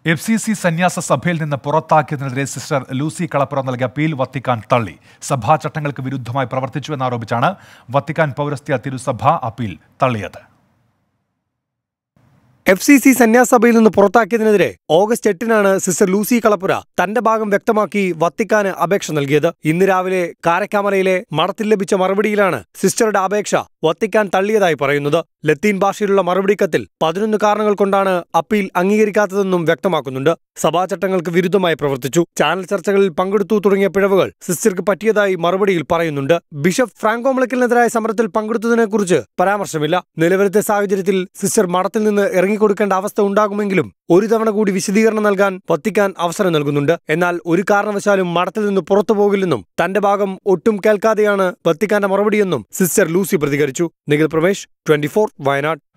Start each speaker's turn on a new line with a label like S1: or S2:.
S1: F C C സന്യാസ സഭയിൽ നിന്ന് പുറത്താക്കിയതിനെതിരെ സിസ്റ്റർ ലൂസി കളപ്പുറം നൽകിയ അപ്പീൽ വത്തിക്കാൻ തള്ളി സഭാ ചട്ടങ്ങൾക്ക് വിരുദ്ധമായി പ്രവർത്തിച്ചു എന്നാരോപിച്ചാണ് വത്തിക്കാൻ പൗരസ്ത്യ തിരുസഭ അപ്പീൽ തള്ളിയത്
S2: എഫ് സി സി സന്യാസഭയിൽ നിന്ന് പുറത്താക്കിയതിനെതിരെ ഓഗസ്റ്റ് എട്ടിനാണ് സിസ്റ്റർ ലൂസി കളപ്പുര തന്റെ ഭാഗം വ്യക്തമാക്കി വത്തിക്കാന് അപേക്ഷ നൽകിയത് ഇന്ന് രാവിലെ കാരക്കാമലയിലെ മഠത്തിൽ ലഭിച്ച മറുപടിയിലാണ് സിസ്റ്ററുടെ അപേക്ഷ വത്തിക്കാൻ തള്ളിയതായി പറയുന്നത് ലത്തീൻ ഭാഷയിലുള്ള മറുപടി കത്തിൽ പതിനൊന്ന് കാരണങ്ങൾ കൊണ്ടാണ് അപ്പീൽ അംഗീകരിക്കാത്തതെന്നും വ്യക്തമാക്കുന്നുണ്ട് സഭാചട്ടങ്ങൾക്ക് വിരുദ്ധമായി പ്രവർത്തിച്ചു ചാനൽ ചർച്ചകളിൽ പങ്കെടുത്തു തുടങ്ങിയ പിഴവുകൾ സിസ്റ്റർക്ക് പറ്റിയതായി മറുപടിയിൽ പറയുന്നുണ്ട് ബിഷപ്പ് ഫ്രാങ്കോ മുളയ്ക്കലിനെതിരായ സമരത്തിൽ പങ്കെടുത്തതിനെക്കുറിച്ച് പരാമർശമില്ല നിലവിലത്തെ സാഹചര്യത്തിൽ സിസ്റ്റർ മഠത്തിൽ നിന്ന് ഇറങ്ങിക്കൊടുക്കേണ്ട അവസ്ഥ ഉണ്ടാകുമെങ്കിലും ഒരു തവണ കൂടി വിശദീകരണം നൽകാൻ വത്തിക്കാൻ അവസരം നൽകുന്നുണ്ട് എന്നാൽ ഒരു കാരണവശാലും മഠത്തിൽ നിന്ന് പുറത്തു പോകില്ലെന്നും തന്റെ ഭാഗം ഒട്ടും കേൾക്കാതെയാണ് വത്തിക്കാന്റെ മറുപടിയെന്നും സിസ്റ്റർ ലൂസി പ്രതികരിച്ചു നിഖിൽ പ്രമേഷ് ട്വന്റി വയനാട്